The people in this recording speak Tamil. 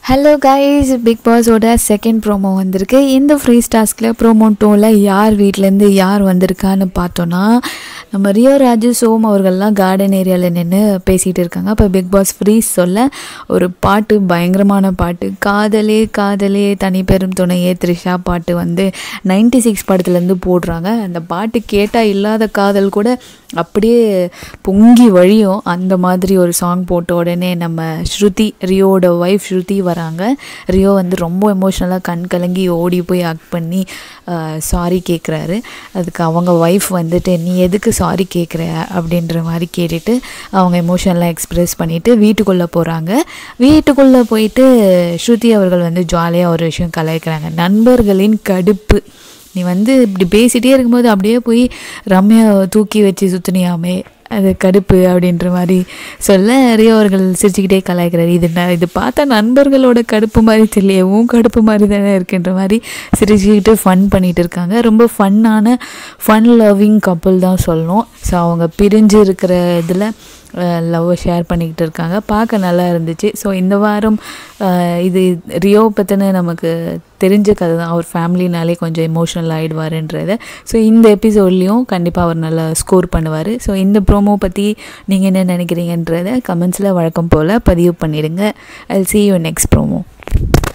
ஹலோ கைஸ் பிக் பாஸோட செகண்ட் ப்ரோமோ வந்திருக்கு இந்த ஃப்ரீ டாஸ்கில் ப்ரோமோ டூவில் யார் வீட்டிலேருந்து யார் வந்திருக்கான்னு பார்த்தோன்னா நம்ம ரியோ ராஜு சோம் அவர்கள்லாம் கார்டன் ஏரியாவில் நின்று பேசிகிட்டு இருக்காங்க அப்போ பிக் பாஸ் ஃப்ரீஸ் சொல்ல ஒரு பாட்டு பயங்கரமான பாட்டு காதலே காதலே தனி பெரும் துணையே த்ரிஷா பாட்டு வந்து நைன்டி சிக்ஸ் படத்துலேருந்து போடுறாங்க அந்த பாட்டு கேட்டால் இல்லாத காதல் கூட அப்படியே பொங்கி வழியும் அந்த மாதிரி ஒரு சாங் போட்ட உடனே நம்ம ஸ்ருதி ரியோட ஒய்ஃப் ஸ்ருதி வராங்க ரியோ வந்து ரொம்ப எமோஷ்னலாக கண் கலங்கி ஓடி போய் ஆக்ட் பண்ணி சாரி கேட்குறாரு அதுக்கு அவங்க ஒய்ஃப் வந்துட்டு நீ எதுக்கு சாரி கேட்குற அப்படின்ற மாதிரி கேட்டுட்டு அவங்க எமோஷனலாக எக்ஸ்ப்ரெஸ் பண்ணிவிட்டு வீட்டுக்குள்ளே போகிறாங்க வீட்டுக்குள்ளே போயிட்டு ஸ்ருதி அவர்கள் வந்து ஜாலியாக ஒரு விஷயம் கலாய்க்கிறாங்க நண்பர்களின் கடுப்பு நீ வந்து இப்படி பேசிகிட்டே இருக்கும்போது அப்படியே போய் ரம்யா தூக்கி வச்சு சுற்றுனியாமே அது கடுப்பு அப்படின்ற மாதிரி சொல்ல ரியோ அவர்கள் சிரிச்சுக்கிட்டே கலாய்க்கிறாரு இது ந இது பார்த்தா நண்பர்களோட கடுப்பு மாதிரி தெரியலையே உன் கடுப்பு மாதிரி தானே இருக்குன்ற மாதிரி சிரிச்சுக்கிட்டு ஃபன் பண்ணிகிட்டு இருக்காங்க ரொம்ப ஃபன்னான ஃபன் லவ்விங் கப்புள் தான் சொல்லணும் ஸோ அவங்க பிரிஞ்சு இருக்கிற இதில் லவ்வை ஷேர் பண்ணிக்கிட்டு இருக்காங்க பார்க்க நல்லா இருந்துச்சு ஸோ இந்த வாரம் இது ரியோ பற்றின நமக்கு தெரிஞ்ச கதை தான் அவர் ஃபேமிலினாலே கொஞ்சம் எமோஷ்னல் ஆகிடுவாருன்றத ஸோ இந்த எபிசோட்லேயும் கண்டிப்பாக அவர் நல்லா ஸ்கோர் பண்ணுவார் ஸோ இந்த ப்ரோமோ பற்றி நீங்கள் என்ன நினைக்கிறீங்கன்றத கமெண்ட்ஸில் வழக்கம் போல் பதிவு பண்ணிடுங்க I see you next promo